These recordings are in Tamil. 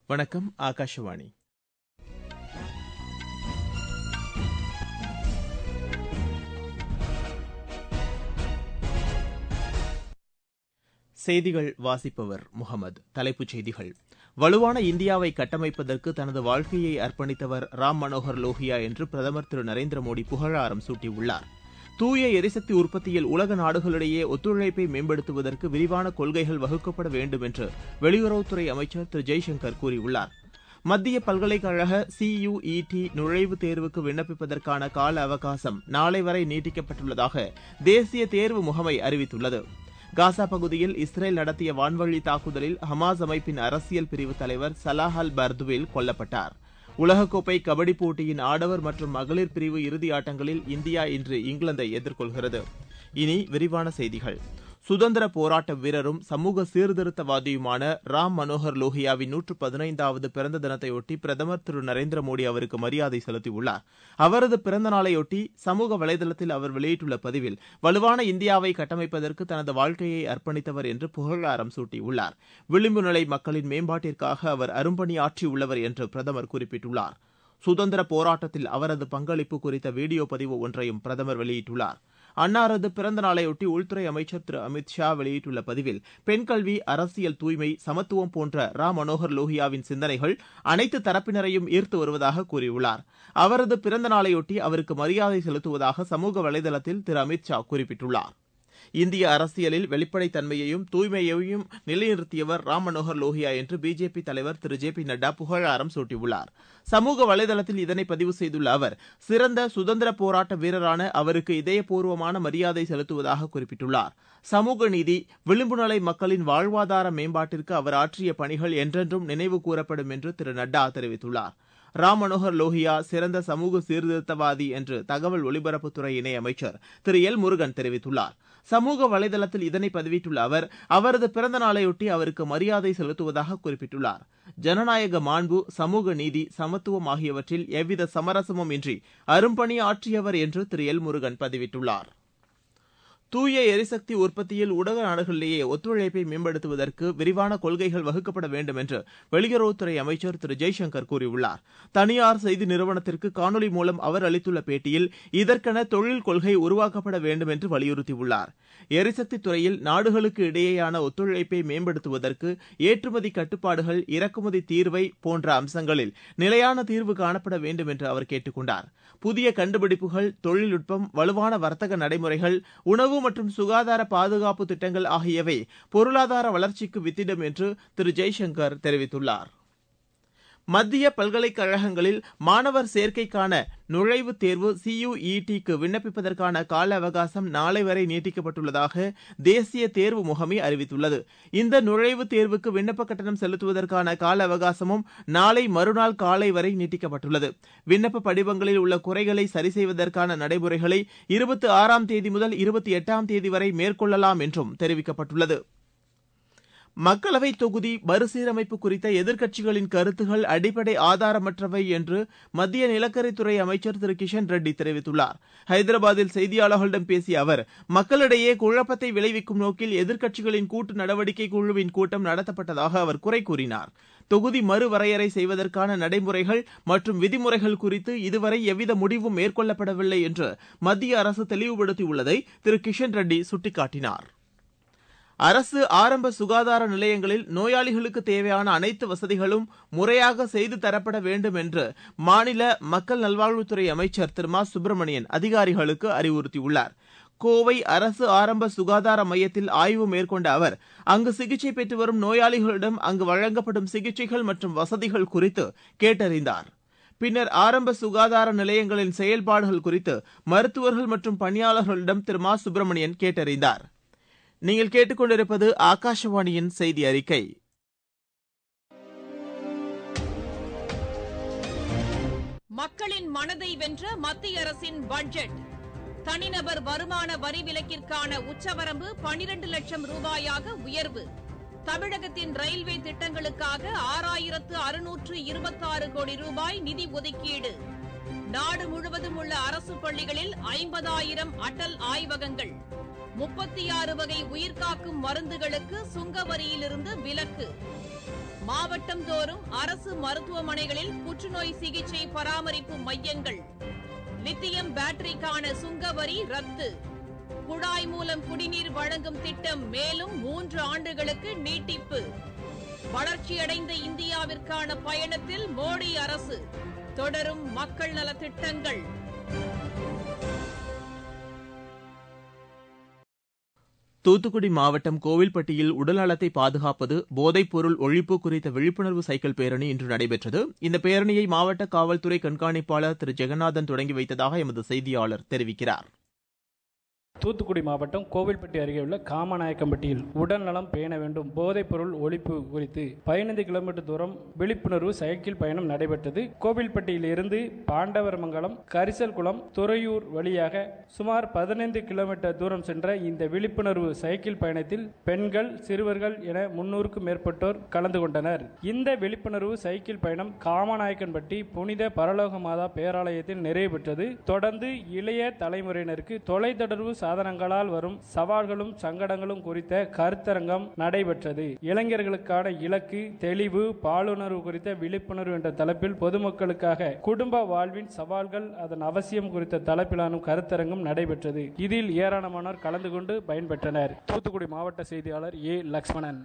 வணக்கம் ஆகாஷவாணி செய்திகள் வாசிப்பவர் முகமது தலைப்புச் செய்திகள் வலுவான இந்தியாவை கட்டமைப்பதற்கு தனது வாழ்க்கையை அர்ப்பணித்தவர் ராம் மனோகர் லோகியா என்று பிரதமர் திரு நரேந்திர மோடி புகழாரம் சூட்டியுள்ளார் தூய எரிசக்தி உற்பத்தியில் உலக நாடுகளிடையே ஒத்துழைப்பை மேம்படுத்துவதற்கு விரிவான கொள்கைகள் வகுக்கப்பட வேண்டும் என்று வெளியுறவுத்துறை அமைச்சர் திரு ஜெய்சங்கர் கூறியுள்ளார் மத்திய பல்கலைக்கழக சியுஇடி நுழைவுத் தேர்வுக்கு விண்ணப்பிப்பதற்கான கால அவகாசம் நாளை வரை நீட்டிக்கப்பட்டுள்ளதாக தேசிய தேர்வு முகமை அறிவித்துள்ளது காசா பகுதியில் இஸ்ரேல் நடத்திய வான்வழி தாக்குதலில் ஹமாஸ் அமைப்பின் அரசியல் பிரிவு தலைவர் சலாஹ் அல் பர்துவில் கொல்லப்பட்டார் உலகக்கோப்பை கபடி போட்டியின் ஆடவர் மற்றும் மகளிர் பிரிவு இறுதி ஆட்டங்களில் இந்தியா இன்று இங்கிலாந்தை எதிர்கொள்கிறது இனி விரிவான செய்திகள் சுதந்திர போராட்ட வீரரும் சமூக சீர்திருத்தவாதியுமான ராம் மனோகர் லோகியாவின் நூற்று பதினைந்தாவது பிறந்த தினத்தையொட்டி பிரதமர் திரு நரேந்திர மோடி அவருக்கு மரியாதை செலுத்தியுள்ளார் அவரது பிறந்த நாளையொட்டி சமூக வலைதளத்தில் அவர் வெளியிட்டுள்ள பதிவில் வலுவான இந்தியாவை கட்டமைப்பதற்கு தனது வாழ்க்கையை அர்ப்பணித்தவர் என்று புகழாரம் சூட்டியுள்ளார் விளிம்பு நிலை மக்களின் மேம்பாட்டிற்காக அவர் அரும்பணியாற்றியுள்ளவர் என்று பிரதமர் குறிப்பிட்டுள்ளார் சுதந்திர போராட்டத்தில் அவரது பங்களிப்பு குறித்த வீடியோ பதிவு ஒன்றையும் பிரதமர் வெளியிட்டுள்ளார் அன்னாரது பிறந்த நாளையொட்டி உள்துறை அமைச்சர் திரு அமித் ஷா வெளியிட்டுள்ள பதிவில் பெண் கல்வி அரசியல் தூய்மை சமத்துவம் போன்ற ராம் மனோகர் லோகியாவின் சிந்தனைகள் அனைத்து தரப்பினரையும் ஈர்த்து வருவதாக கூறியுள்ளார் அவரது பிறந்த நாளையொட்டி அவருக்கு மரியாதை செலுத்துவதாக சமூக வலைதளத்தில் திரு அமித் ஷா குறிப்பிட்டுள்ளார் இந்திய அரசியலில் வெளிப்படைத்தன்மையையும் தூய்மையையும் நிலைநிறுத்தியவர் ராம் மனோகர் லோகியா என்று பிஜேபி தலைவர் திரு ஜே பி நட்டா புகழாரம் சூட்டியுள்ளார் சமூக வலைதளத்தில் இதனை பதிவு செய்துள்ள அவர் சிறந்த சுதந்திர போராட்ட வீரரான அவருக்கு இதயபூர்வமான மரியாதை செலுத்துவதாக குறிப்பிட்டுள்ளார் சமூக நீதி விளிம்பு நிலை மக்களின் வாழ்வாதார மேம்பாட்டிற்கு அவர் ஆற்றிய பணிகள் என்றென்றும் நினைவு கூறப்படும் என்று திரு நட்டா தெரிவித்துள்ளார் ராம் மனோகர் லோகியா சிறந்த சமூக சீர்திருத்தவாதி என்று தகவல் ஒலிபரப்புத்துறை இணையமைச்சர் திரு எல் முருகன் தெரிவித்துள்ளார் சமூக வலைதளத்தில் இதனை பதிவிட்டுள்ள அவர் அவரது பிறந்த நாளையொட்டி அவருக்கு மரியாதை செலுத்துவதாக குறிப்பிட்டுள்ளார் ஜனநாயக மாண்பு சமூக நீதி சமத்துவம் ஆகியவற்றில் எவ்வித சமரசமும் இன்றி அரும்பணி ஆற்றியவர் என்று திரு எல் முருகன் பதிவிட்டுள்ளார் தூய எரிசக்தி உற்பத்தியில் உலக நாடுகளிடையே ஒத்துழைப்பை மேம்படுத்துவதற்கு விரிவான கொள்கைகள் வகுக்கப்பட வேண்டும் என்று வெளியுறவுத்துறை அமைச்சர் திரு ஜெய்சங்கர் கூறியுள்ளார் தனியார் செய்தி நிறுவனத்திற்கு காணொலி மூலம் அவர் அளித்துள்ள பேட்டியில் இதற்கென தொழில் கொள்கை உருவாக்கப்பட வேண்டும் என்று வலியுறுத்தியுள்ளார் எரிசக்தி துறையில் நாடுகளுக்கு இடையேயான ஒத்துழைப்பை மேம்படுத்துவதற்கு ஏற்றுமதி கட்டுப்பாடுகள் இறக்குமதி தீர்வை போன்ற அம்சங்களில் நிலையான தீர்வு காணப்பட வேண்டும் என்று அவர் கேட்டுக் கொண்டார் புதிய கண்டுபிடிப்புகள் தொழில்நுட்பம் வலுவான வர்த்தக நடைமுறைகள் உணவு மற்றும் சுகாதார பாதுகாப்பு திட்டங்கள் ஆகியவை பொருளாதார வளர்ச்சிக்கு வித்திடும் என்று திரு ஜெய்சங்கர் தெரிவித்துள்ளார் மத்திய பல்கலைக்கழகங்களில் மாணவர் சேர்க்கைக்கான நுழைவுத் தேர்வு சியுஇடிக்கு விண்ணப்பிப்பதற்கான கால அவகாசம் நாளை வரை நீட்டிக்கப்பட்டுள்ளதாக தேசிய தேர்வு முகமை அறிவித்துள்ளது இந்த நுழைவுத் தேர்வுக்கு விண்ணப்ப கட்டணம் செலுத்துவதற்கான கால அவகாசமும் நாளை மறுநாள் காலை வரை நீட்டிக்கப்பட்டுள்ளது விண்ணப்ப படிவங்களில் உள்ள குறைகளை சரி செய்வதற்கான நடைமுறைகளை இருபத்தி ஆறாம் தேதி முதல் இருபத்தி எட்டாம் தேதி வரை மேற்கொள்ளலாம் என்றும் தெரிவிக்கப்பட்டுள்ளது மக்களவை தொகுதி மறுசீரமைப்பு குறித்த எதிர்க்கட்சிகளின் கருத்துகள் அடிப்படை ஆதாரமற்றவை என்று மத்திய நிலக்கரித்துறை அமைச்சர் திரு கிஷன் ரெட்டி தெரிவித்துள்ளார் ஹைதராபாத்தில் செய்தியாளர்களிடம் பேசிய அவர் மக்களிடையே குழப்பத்தை விளைவிக்கும் நோக்கில் எதிர்க்கட்சிகளின் கூட்டு நடவடிக்கை குழுவின் கூட்டம் நடத்தப்பட்டதாக அவர் குறை கூறினார் தொகுதி மறுவரையறை செய்வதற்கான நடைமுறைகள் மற்றும் விதிமுறைகள் குறித்து இதுவரை எவ்வித முடிவும் மேற்கொள்ளப்படவில்லை என்று மத்திய அரசு தெளிவுபடுத்தியுள்ளதை திரு கிஷன் ரெட்டி சுட்டிக்காட்டினார் அரசு ஆரம்ப சுகாதார நிலையங்களில் நோயாளிகளுக்கு தேவையான அனைத்து வசதிகளும் முறையாக செய்து தரப்பட வேண்டும் என்று மாநில மக்கள் நல்வாழ்வுத்துறை அமைச்சர் திரு மா சுப்பிரமணியன் அதிகாரிகளுக்கு அறிவுறுத்தியுள்ளார் கோவை அரசு ஆரம்ப சுகாதார மையத்தில் ஆய்வு மேற்கொண்ட அவர் அங்கு சிகிச்சை பெற்று வரும் நோயாளிகளிடம் அங்கு வழங்கப்படும் சிகிச்சைகள் மற்றும் வசதிகள் குறித்து கேட்டறிந்தார் பின்னர் ஆரம்ப சுகாதார நிலையங்களின் செயல்பாடுகள் குறித்து மருத்துவர்கள் மற்றும் பணியாளர்களிடம் திரு மா சுப்பிரமணியன் கேட்டறிந்தார் நீங்கள் கேட்டுக்கொண்டிருப்பது ஆகாஷவாணியின் செய்தி அறிக்கை மக்களின் மனதை வென்ற மத்திய அரசின் பட்ஜெட் தனிநபர் வருமான வரி விலக்கிற்கான உச்சவரம்பு பனிரண்டு லட்சம் ரூபாயாக உயர்வு தமிழகத்தின் ரயில்வே திட்டங்களுக்காக ஆறாயிரத்து அறுநூற்று இருபத்தாறு கோடி ரூபாய் நிதி ஒதுக்கீடு நாடு முழுவதும் உள்ள அரசு பள்ளிகளில் ஐம்பதாயிரம் அடல் ஆய்வகங்கள் முப்பத்தி ஆறு வகை உயிர்காக்கும் மருந்துகளுக்கு சுங்க வரியிலிருந்து விலக்கு மாவட்டம் தோறும் அரசு மருத்துவமனைகளில் புற்றுநோய் சிகிச்சை பராமரிப்பு மையங்கள் லித்தியம் பேட்டரிக்கான சுங்க வரி ரத்து குழாய் மூலம் குடிநீர் வழங்கும் திட்டம் மேலும் மூன்று ஆண்டுகளுக்கு நீட்டிப்பு வளர்ச்சியடைந்த இந்தியாவிற்கான பயணத்தில் மோடி அரசு தொடரும் மக்கள் நலத் திட்டங்கள் தூத்துக்குடி மாவட்டம் கோவில்பட்டியில் உடல்நலத்தை பாதுகாப்பது போதைப் பொருள் ஒழிப்பு குறித்த விழிப்புணர்வு சைக்கிள் பேரணி இன்று நடைபெற்றது இந்த பேரணியை மாவட்ட காவல்துறை கண்காணிப்பாளர் திரு ஜெகநாதன் தொடங்கி வைத்ததாக எமது செய்தியாளர் தெரிவிக்கிறார் தூத்துக்குடி மாவட்டம் கோவில்பட்டி அருகே உள்ள காமநாயக்கம்பட்டியில் உடல் நலம் பேண வேண்டும் போதைப் பொருள் ஒழிப்பு குறித்து பதினைந்து கிலோமீட்டர் தூரம் விழிப்புணர்வு சைக்கிள் பயணம் நடைபெற்றது கோவில்பட்டியில் இருந்து பாண்டவரமங்கலம் கரிசல்குளம் துறையூர் வழியாக சுமார் பதினைந்து கிலோமீட்டர் தூரம் சென்ற இந்த விழிப்புணர்வு சைக்கிள் பயணத்தில் பெண்கள் சிறுவர்கள் என முன்னூறுக்கும் மேற்பட்டோர் கலந்து கொண்டனர் இந்த விழிப்புணர்வு சைக்கிள் பயணம் காமநாயக்கன்பட்டி புனித பரலோக மாதா பேராலயத்தில் நிறைவு பெற்றது தொடர்ந்து இளைய தலைமுறையினருக்கு தொலைத்தொடர்பு சாதனங்களால் வரும் சவால்களும் சங்கடங்களும் குறித்த கருத்தரங்கம் நடைபெற்றது இளைஞர்களுக்கான இலக்கு தெளிவு பாலுணர்வு குறித்த விழிப்புணர்வு என்ற தலைப்பில் பொதுமக்களுக்காக குடும்ப வாழ்வின் சவால்கள் அதன் அவசியம் குறித்த தலைப்பிலான கருத்தரங்கம் நடைபெற்றது இதில் ஏராளமானோர் கலந்து கொண்டு பயன்பெற்றனர் தூத்துக்குடி மாவட்ட செய்தியாளர் ஏ லக்ஷ்மணன்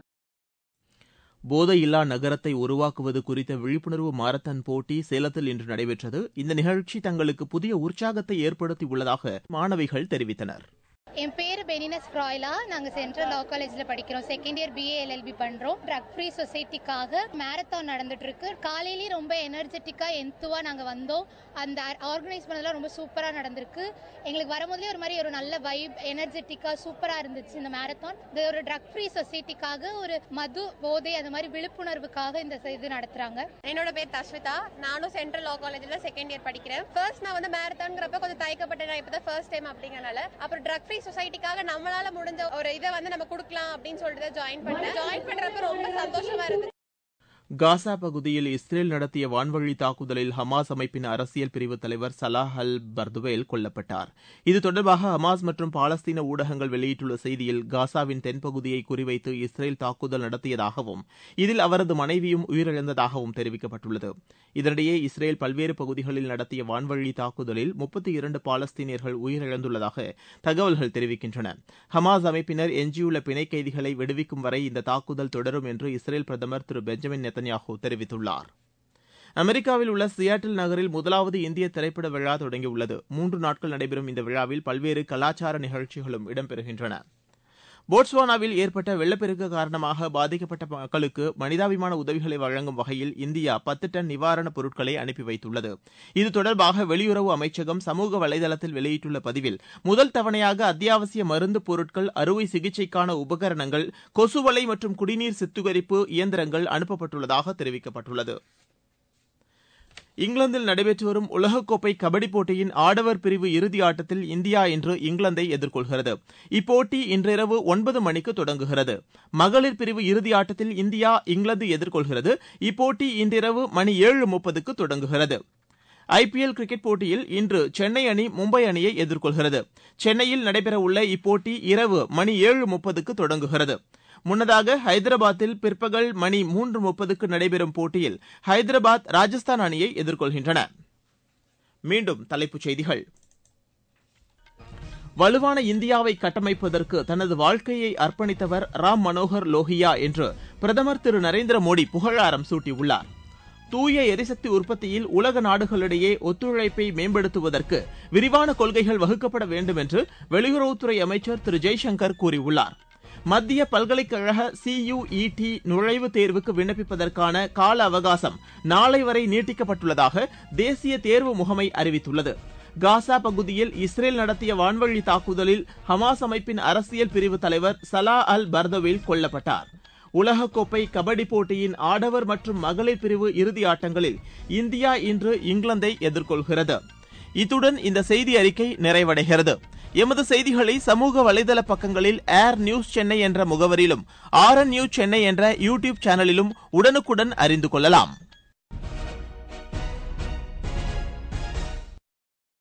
போதையில்லா நகரத்தை உருவாக்குவது குறித்த விழிப்புணர்வு மாரத்தான் போட்டி சேலத்தில் இன்று நடைபெற்றது இந்த நிகழ்ச்சி தங்களுக்கு புதிய உற்சாகத்தை ஏற்படுத்தியுள்ளதாக மாணவிகள் தெரிவித்தனர் என் பேர் பெனினஸ் ஃப்ராய்லா நாங்கள் சென்ட்ரல் லா காலேஜில் படிக்கிறோம் செகண்ட் இயர் பிஏ எல்எல்பி பண்ணுறோம் ட்ரக் ஃப்ரீ சொசைட்டிக்காக மேரத்தான் நடந்துட்டு இருக்கு காலையிலேயே ரொம்ப எனர்ஜெட்டிக்காக எந்துவாக நாங்கள் வந்தோம் அந்த ஆர்கனைஸ் பண்ணதெல்லாம் ரொம்ப சூப்பராக நடந்திருக்கு எங்களுக்கு வரும்போதே ஒரு மாதிரி ஒரு நல்ல வைப் எனர்ஜெட்டிக்காக சூப்பராக இருந்துச்சு இந்த மேரத்தான் இது ஒரு ட்ரக் ஃப்ரீ சொசைட்டிக்காக ஒரு மது போதை அந்த மாதிரி விழிப்புணர்வுக்காக இந்த இது நடத்துகிறாங்க என்னோட பேர் தஸ்விதா நானும் சென்ட்ரல் லா காலேஜ்ல செகண்ட் இயர் படிக்கிறேன் ஃபர்ஸ்ட் நான் வந்து மேரத்தான்ங்கிறப்ப கொஞ்சம் தயக்கப்பட்டேன் நான் இப்பதான் ஃபர்ஸ்ட் டைம் அப்படிங்கறனால அப்புறம் ட்ரக் ஃப்ரீ சொசைட்டிக்காக நம்மளால முடிஞ்ச ஒரு இதை வந்து நம்ம கொடுக்கலாம் அப்படின்னு சொல்லிட்டு ஜாயின் பண்ணேன் ஜாயின் பண்றப்ப ரொம்ப சந்தோஷமா இருந்துச்சு காசா பகுதியில் இஸ்ரேல் நடத்திய வான்வழி தாக்குதலில் ஹமாஸ் அமைப்பின் அரசியல் பிரிவு தலைவர் சலாஹ் அல் பர்துவேல் கொல்லப்பட்டார் இது தொடர்பாக ஹமாஸ் மற்றும் பாலஸ்தீன ஊடகங்கள் வெளியிட்டுள்ள செய்தியில் காசாவின் தென்பகுதியை குறிவைத்து இஸ்ரேல் தாக்குதல் நடத்தியதாகவும் இதில் அவரது மனைவியும் உயிரிழந்ததாகவும் தெரிவிக்கப்பட்டுள்ளது இதனிடையே இஸ்ரேல் பல்வேறு பகுதிகளில் நடத்திய வான்வழி தாக்குதலில் முப்பத்தி இரண்டு பாலஸ்தீனியர்கள் உயிரிழந்துள்ளதாக தகவல்கள் தெரிவிக்கின்றன ஹமாஸ் அமைப்பினர் எஞ்சியுள்ள பிணை கைதிகளை விடுவிக்கும் வரை இந்த தாக்குதல் தொடரும் என்று இஸ்ரேல் பிரதமர் திரு பெஞ்சமின் நெத்தன்யாஹூ தெரிவித்துள்ளார் அமெரிக்காவில் உள்ள சியாட்டில் நகரில் முதலாவது இந்திய திரைப்பட விழா தொடங்கியுள்ளது மூன்று நாட்கள் நடைபெறும் இந்த விழாவில் பல்வேறு கலாச்சார நிகழ்ச்சிகளும் இடம்பெறுகின்றன போட்ஸ்வானாவில் ஏற்பட்ட வெள்ளப்பெருக்கு காரணமாக பாதிக்கப்பட்ட மக்களுக்கு மனிதாபிமான உதவிகளை வழங்கும் வகையில் இந்தியா பத்து டன் நிவாரணப் பொருட்களை அனுப்பி வைத்துள்ளது இது தொடர்பாக வெளியுறவு அமைச்சகம் சமூக வலைதளத்தில் வெளியிட்டுள்ள பதிவில் முதல் தவணையாக அத்தியாவசிய மருந்து பொருட்கள் அறுவை சிகிச்சைக்கான உபகரணங்கள் கொசுவலை மற்றும் குடிநீர் சுத்திகரிப்பு இயந்திரங்கள் அனுப்பப்பட்டுள்ளதாக தெரிவிக்கப்பட்டுள்ளது இங்கிலாந்தில் நடைபெற்று வரும் உலகக்கோப்பை கபடி போட்டியின் ஆடவர் பிரிவு இறுதி ஆட்டத்தில் இந்தியா இன்று இங்கிலாந்தை எதிர்கொள்கிறது இப்போட்டி இன்றிரவு ஒன்பது மணிக்கு தொடங்குகிறது மகளிர் பிரிவு இறுதி ஆட்டத்தில் இந்தியா இங்கிலாந்து எதிர்கொள்கிறது இப்போட்டி இன்றிரவு மணி ஏழு முப்பதுக்கு தொடங்குகிறது ஐபிஎல் கிரிக்கெட் போட்டியில் இன்று சென்னை அணி மும்பை அணியை எதிர்கொள்கிறது சென்னையில் நடைபெறவுள்ள இப்போட்டி இரவு மணி ஏழு முப்பதுக்கு தொடங்குகிறது முன்னதாக ஹைதராபாத்தில் பிற்பகல் மணி மூன்று முப்பதுக்கு நடைபெறும் போட்டியில் ஹைதராபாத் ராஜஸ்தான் அணியை எதிர்கொள்கின்றன மீண்டும் தலைப்புச் செய்திகள் வலுவான இந்தியாவை கட்டமைப்பதற்கு தனது வாழ்க்கையை அர்ப்பணித்தவர் ராம் மனோகர் லோகியா என்று பிரதமர் திரு நரேந்திர மோடி புகழாரம் சூட்டியுள்ளார் தூய எரிசக்தி உற்பத்தியில் உலக நாடுகளிடையே ஒத்துழைப்பை மேம்படுத்துவதற்கு விரிவான கொள்கைகள் வகுக்கப்பட வேண்டும் என்று வெளியுறவுத்துறை அமைச்சர் திரு ஜெய்சங்கர் கூறியுள்ளார் மத்திய பல்கலைக்கழக சியுஇடி நுழைவுத் தேர்வுக்கு விண்ணப்பிப்பதற்கான கால அவகாசம் நாளை வரை நீட்டிக்கப்பட்டுள்ளதாக தேசிய தேர்வு முகமை அறிவித்துள்ளது காசா பகுதியில் இஸ்ரேல் நடத்திய வான்வழி தாக்குதலில் ஹமாஸ் அமைப்பின் அரசியல் பிரிவு தலைவர் சலா அல் பர்தவில் கொல்லப்பட்டார் உலகக்கோப்பை கபடி போட்டியின் ஆடவர் மற்றும் மகளிர் பிரிவு இறுதி ஆட்டங்களில் இந்தியா இன்று இங்கிலாந்தை எதிர்கொள்கிறது இத்துடன் இந்த செய்தி அறிக்கை நிறைவடைகிறது எமது செய்திகளை சமூக வலைதள பக்கங்களில் ஏர் நியூஸ் சென்னை என்ற முகவரியிலும் ஆர் என் நியூஸ் சென்னை என்ற யூ டியூப் சேனலிலும் உடனுக்குடன் அறிந்து கொள்ளலாம்